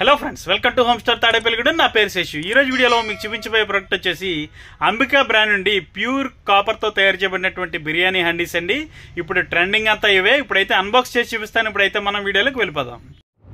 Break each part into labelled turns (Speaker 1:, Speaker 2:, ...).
Speaker 1: hello friends welcome to home star Tadepalligudem నా పేరు శేషు ఈ రోజు వీడియోలో మీకు చూపించబోయే ప్రోడక్ట్ వచ్చేసి అంబికా బ్రాండ్ నుండి ప్యూర్ కాపర్తో తయారు చేయబడినటువంటి బిర్యానీ హండీస్ అండి ఇప్పుడు ట్రెండింగ్ అంతా ఇవే ఇప్పుడైతే అన్బాక్స్ చేసి చూపిస్తాను ఇప్పుడైతే మనం వీడియోలోకి వెళ్ళిపోదాం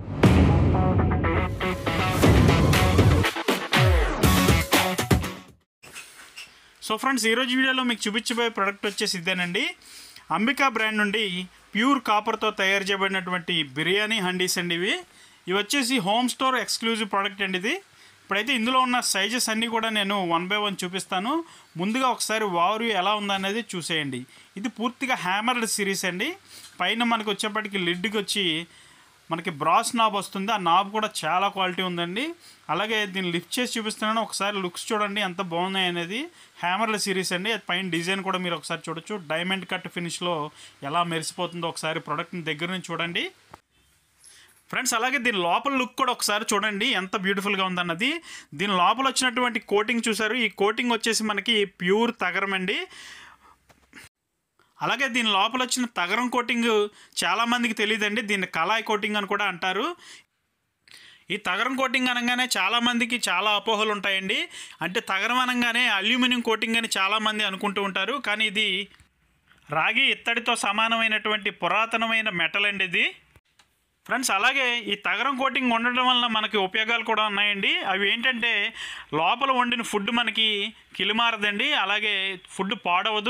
Speaker 1: సో ఫ్రెండ్స్ ఈరోజు వీడియోలో మీకు చూపించబోయే ప్రోడక్ట్ వచ్చేసి ఇదేనండి అంబికా బ్రాండ్ నుండి ప్యూర్ కాపర్తో తయారు చేయబడినటువంటి బిర్యానీ హండీస్ అండి ఇవి ఇవి వచ్చేసి హోమ్ స్టోర్ ఎక్స్క్లూజివ్ ప్రోడక్ట్ అండి ఇది ఇప్పుడైతే ఇందులో ఉన్న సైజెస్ అన్నీ కూడా నేను వన్ బై వన్ చూపిస్తాను ముందుగా ఒకసారి వారు ఎలా ఉందనేది చూసేయండి ఇది పూర్తిగా హ్యామర్డ్ సిరీస్ అండి పైన మనకు వచ్చేప్పటికి లిడ్కి వచ్చి మనకి బ్రాస్ నాబ్ వస్తుంది ఆ నాబ్ కూడా చాలా క్వాలిటీ ఉందండి అలాగే దీన్ని లిఫ్ట్ చేసి చూపిస్తున్నాను ఒకసారి లుక్స్ చూడండి ఎంత బాగున్నాయి అనేది హ్యామర్ల సిరీస్ అండి అది పైన డిజైన్ కూడా మీరు ఒకసారి చూడొచ్చు డైమండ్ కట్ ఫినిష్లో ఎలా మెరిసిపోతుందో ఒకసారి ప్రోడక్ట్ని దగ్గర నుంచి చూడండి ఫ్రెండ్స్ అలాగే దీని లోపల లుక్ కూడా ఒకసారి చూడండి ఎంత బ్యూటిఫుల్గా ఉందన్నది దీని లోపల వచ్చినటువంటి కోటింగ్ చూసారు ఈ కోటింగ్ వచ్చేసి మనకి ప్యూర్ తగరం అండి అలాగే దీని లోపల వచ్చిన తగరం కోటింగ్ చాలామందికి తెలియదండి దీన్ని కళాయి కోటింగ్ అని కూడా అంటారు ఈ తగరం కోటింగ్ అనగానే చాలామందికి చాలా అపోహలు ఉంటాయండి అంటే తగరం అనగానే అల్యూమినియం కోటింగ్ అని చాలామంది అనుకుంటూ ఉంటారు కానీ ఇది రాగి ఇత్తడితో సమానమైనటువంటి పురాతనమైన మెటల్ అండి ఇది ఫ్రెండ్స్ అలాగే ఈ తగరం కోటింగ్ ఉండడం వల్ల మనకి ఉపయోగాలు కూడా ఉన్నాయండి అవి ఏంటంటే లోపల వండిన ఫుడ్ మనకి కిలిమారదండి అలాగే ఫుడ్ పాడవదు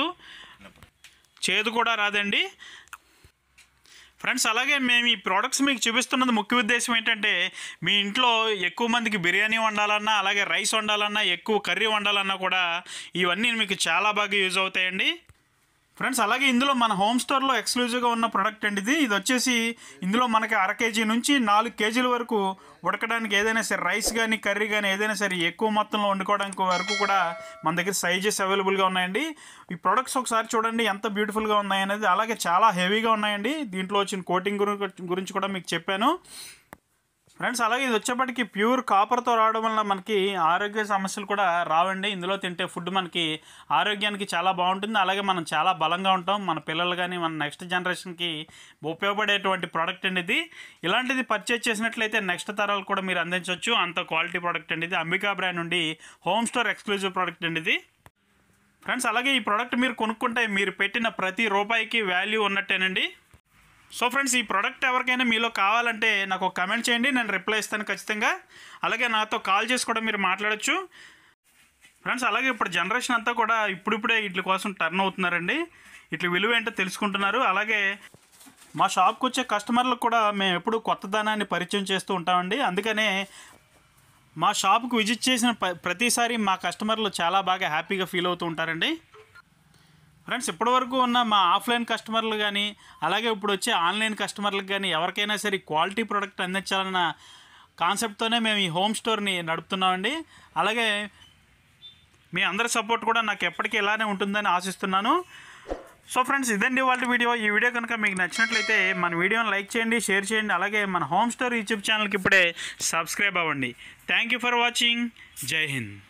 Speaker 1: చేదు కూడా రాదండి ఫ్రెండ్స్ అలాగే మేము ఈ ప్రోడక్ట్స్ మీకు చూపిస్తున్నది ముఖ్య ఉద్దేశం ఏంటంటే మీ ఇంట్లో ఎక్కువ మందికి బిర్యానీ వండాలన్నా అలాగే రైస్ వండాలన్నా ఎక్కువ కర్రీ వండాలన్నా కూడా ఇవన్నీ మీకు చాలా బాగా యూజ్ అవుతాయండి ఫ్రెండ్స్ అలాగే ఇందులో మన హోమ్ స్టోర్లో ఎక్స్క్లూజివ్గా ఉన్న ప్రోడక్ట్ అండి ఇది ఇది వచ్చేసి ఇందులో మనకి అర కేజీ నుంచి నాలుగు కేజీల వరకు ఉడకడానికి ఏదైనా సరే రైస్ కానీ కర్రీ కానీ ఏదైనా సరే ఎక్కువ మొత్తంలో వండుకోవడానికి వరకు కూడా మన దగ్గర సైజెస్ అవైలబుల్గా ఉన్నాయండి ఈ ప్రొడక్ట్స్ ఒకసారి చూడండి ఎంత బ్యూటిఫుల్గా ఉన్నాయనేది అలాగే చాలా హెవీగా ఉన్నాయండి దీంట్లో వచ్చిన కోటింగ్ గురించి కూడా మీకు చెప్పాను ఫ్రెండ్స్ అలాగే ఇది వచ్చేప్పటికి ప్యూర్ కాపర్తో రావడం వల్ల మనకి ఆరోగ్య సమస్యలు కూడా రావండి ఇందులో తింటే ఫుడ్ మనకి ఆరోగ్యానికి చాలా బాగుంటుంది అలాగే మనం చాలా బలంగా ఉంటాం మన పిల్లలు కానీ మన నెక్స్ట్ జనరేషన్కి ఉపయోగపడేటువంటి ప్రోడక్ట్ అండి ఇది ఇలాంటిది పర్చేజ్ చేసినట్లయితే నెక్స్ట్ తరాలు కూడా మీరు అందించవచ్చు అంత క్వాలిటీ ప్రోడక్ట్ అండి ఇది అంబికా బ్రాండ్ నుండి హోమ్ స్టోర్ ఎక్స్క్లూజివ్ ప్రోడక్ట్ అండి ఇది ఫ్రెండ్స్ అలాగే ఈ ప్రోడక్ట్ మీరు కొనుక్కుంటే మీరు పెట్టిన ప్రతి రూపాయికి వాల్యూ ఉన్నట్టేనండి సో ఫ్రెండ్స్ ఈ ప్రోడక్ట్ ఎవరికైనా మీలో కావాలంటే నాకు ఒక కమెంట్ చేయండి నేను రిప్లై ఇస్తాను ఖచ్చితంగా అలాగే నాతో కాల్ చేసి కూడా మీరు మాట్లాడచ్చు ఫ్రెండ్స్ అలాగే ఇప్పుడు జనరేషన్ అంతా కూడా ఇప్పుడిప్పుడే వీటి కోసం టర్న్ అవుతున్నారండి ఇట్ల విలువ ఏంటో తెలుసుకుంటున్నారు అలాగే మా షాప్కి వచ్చే కస్టమర్లకు కూడా మేము ఎప్పుడు కొత్త ధనాన్ని పరిచయం చేస్తూ ఉంటామండి అందుకనే మా షాప్కి విజిట్ చేసిన ప- ప్రతిసారి మా కస్టమర్లు చాలా బాగా హ్యాపీగా ఫీల్ అవుతూ ఉంటారండి ఫ్రెండ్స్ ఇప్పటివరకు ఉన్న మా ఆఫ్లైన్ కస్టమర్లు కానీ అలాగే ఇప్పుడు వచ్చే ఆన్లైన్ కస్టమర్లకు కానీ ఎవరికైనా సరే క్వాలిటీ ప్రోడక్ట్ అందించాలన్న కాన్సెప్ట్తోనే మేము ఈ హోమ్ స్టోర్ని నడుపుతున్నామండి అలాగే మీ అందరి సపోర్ట్ కూడా నాకు ఎప్పటికీ ఇలానే ఉంటుందని ఆశిస్తున్నాను సో ఫ్రెండ్స్ ఇదండి వాళ్ళ వీడియో ఈ వీడియో కనుక మీకు నచ్చినట్లయితే మన వీడియోని లైక్ చేయండి షేర్ చేయండి అలాగే మన హోమ్ స్టోర్ యూట్యూబ్ ఛానల్కి ఇప్పుడే సబ్స్క్రైబ్ అవ్వండి థ్యాంక్ యూ ఫర్ వాచింగ్ జై హింద్